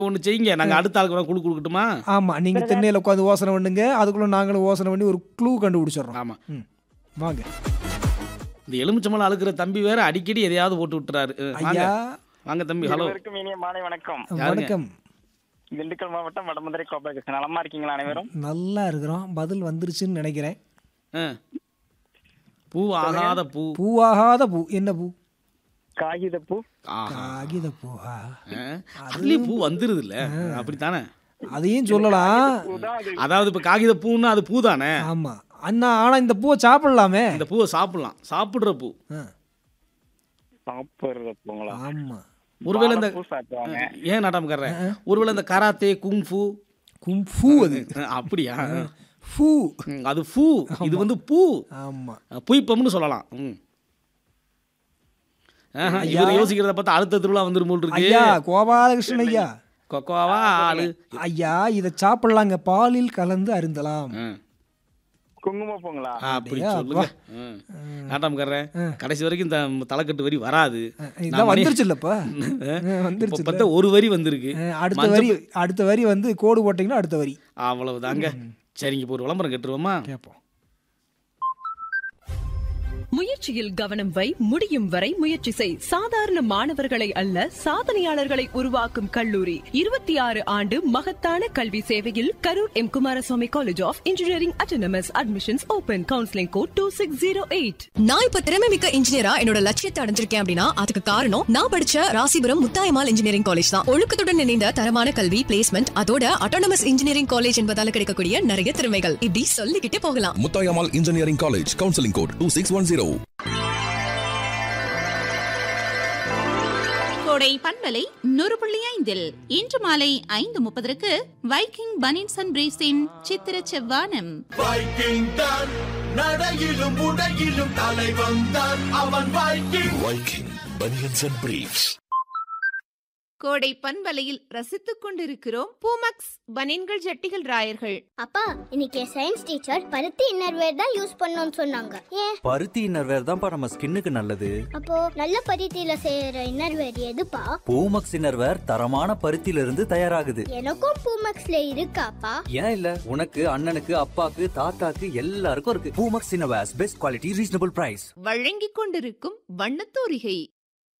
ஒண்ணு செய்யுங்க நாங்க அடுத்த ஆளுக்கு வேணா குழு கொடுக்கட்டுமா ஆமா நீங்க திண்ணையில உட்காந்து யோசனை பண்ணுங்க அதுக்குள்ள நாங்களும் யோசனை பண்ணி ஒரு க்ளூ கண்டுபிடிச்சிடுறோம் ஆமா ம் வாங்க இந்த எலுமிச்சம்பழம் அழுக்கிற தம்பி வேற அடிக்கடி எதையாவது போட்டு விட்டுறாரு அஹ், வாங்க ஐயா வாங்க தம்பி ஹலோ இருவருக்கும் இனிய மாலை வணக்கம் வணக்கம் திண்டுக்கல் மாவட்டம் வடமதுரை கோபாலகிருஷ்ணன் நலமா இருக்கீங்களா அனைவரும் நல்லா இருக்கிறோம் பதில் வந்துருச்சுன்னு நினைக்கிறேன் அஹ். பூ ஆகாத பூ பூவாகாத பூ என்ன பூ காகித பூ ஆஹா காகித பூவா அஹ். அதுலயும் பூ வந்துருது இல்ல அப்படித்தானே அதையும் சொல்லலாம் பூதான் அது அதாவது இப்ப காகித பூன்னா அது பூ தானே ஆமா அண்ணா ஆனா இந்த பூவை சாப்பிடலாமே இந்த பூவை சாப்பிடலாம் சாப்பிடுற பூ ஆ, சாப்பிடுறது பூங்களா ஆமா ஒருவேளை இந்த பூ சாப்பிடுவாங்க ஏன் நாட்டாமக்காரன் ஒருவேளை இந்த கராத்தே குங்ஃபு கும் பூ அது அஹ், அப்படியா பூ ம், அது பூ இது வந்து பூ ஆமா அஹ், புய்ப்பம்னு சொல்லலாம் ம் ஆஹா, இவர் யோசிக்கிறத பார்த்தா அடுத்த திருவிழா வந்துரும் போல் இருக்கு ஐயா கோபாலகிருஷ்ணன் ஐயா கொக்கோவா ஆளு ஐயா இதை சாப்பிடலாங்க பாலில் கலந்து அருந்தலாம் ம். குங்கும பூங்களா ஆ, அப்படி அப்படியா? சொல்லுங்க ம். நாட்டாமக்காரன் கடைசி வரைக்கும் இந்த தலைக்கட்டு வரி வராது இதான் வந்துருச்சு இல்லப்பா இப்போ வந்துருச்சு பார்த்தா ஒரு வரி வந்திருக்கு அடுத்த வரி அடுத்த வரி வந்து கோடு போட்டீங்கன்னா அடுத்த வரி அவ்வளவுதாங்க சரிங்க இப்போ ஒரு விளம்பரம் கட்டுருவோமா கேட்போம் முயற்சியில் கவனம் வை முடியும் வரை முயற்சி செய் சாதாரண மாணவர்களை அல்ல சாதனையாளர்களை உருவாக்கும் கல்லூரி இருபத்தி ஆறு ஆண்டு மகத்தான கல்வி சேவையில் Karur M Kumaraswamy college of engineering autonomous admissions open counselling code two six zero eight நான் இப்ப திறமை மிக்க இன்ஜினியரா என்னோட லட்சியத்தை அடைஞ்சிருக்கேன் அப்படின்னா அதுக்கு காரணம் நான் படிச்ச ராசிபுரம் முத்தாயமால் இன்ஜினியரிங் காலேஜ் தான் ஒழுக்கத்துடன் இணைந்த தரமான கல்வி பிளேஸ்மெண்ட் அதோட அட்டானமஸ் இன்ஜினியரிங் காலேஜ் என்பதால கிடைக்கக்கூடிய நிறைய திறமைகள் இப்படி சொல்லிக்கிட்டே போகலாம் Muthayammal engineering college counselling code two six one zero கோடை பண்பலை நூறு புள்ளி ஐந்தில் இன்று மாலை ஐந்து முப்பதற்கு வைக்கிங் பனின்ஸ் அண்ட் பிரேஸின் சித்திர செவ்வானம் வைக்கிங் தான் நடையிலும் உடையிலும் தலைவன் தான் அவன் Viking Viking banians and briefs கோடை பண்பலையில் ரசித்துக் கொண்டிருக்கிறோம் பூமக்ஸ் பனின்கள் ஜட்டிகள் ராயர்கள் அப்பா இன்னைக்கு சயின்ஸ் டீச்சர் பருத்தி இன்னர்வேர் தான் யூஸ் பண்ணோம்னு சொன்னாங்க ஏன் பருத்தி இன்னர்வேர் தான்ப்பா நம்ம ஸ்கின்னுக்கு நல்லது அப்போ நல்ல பருத்தியில செய்யற இன்னர்வேர் எதுப்பா பூமக்ஸ் இன்னர்வேர் தரமான பருத்தியில இருந்து தயாராகுது எனக்கும் பூமக்ஸ்ல இருக்காப்பா ஏன் இல்ல உனக்கு அண்ணனுக்கு அப்பாக்கு தாத்தாக்கு எல்லாருக்கும் இருக்கு Poomex innerwears best quality reasonable price வழங்கிக் கொண்டிருக்கும் வண்ணத்தூரிகை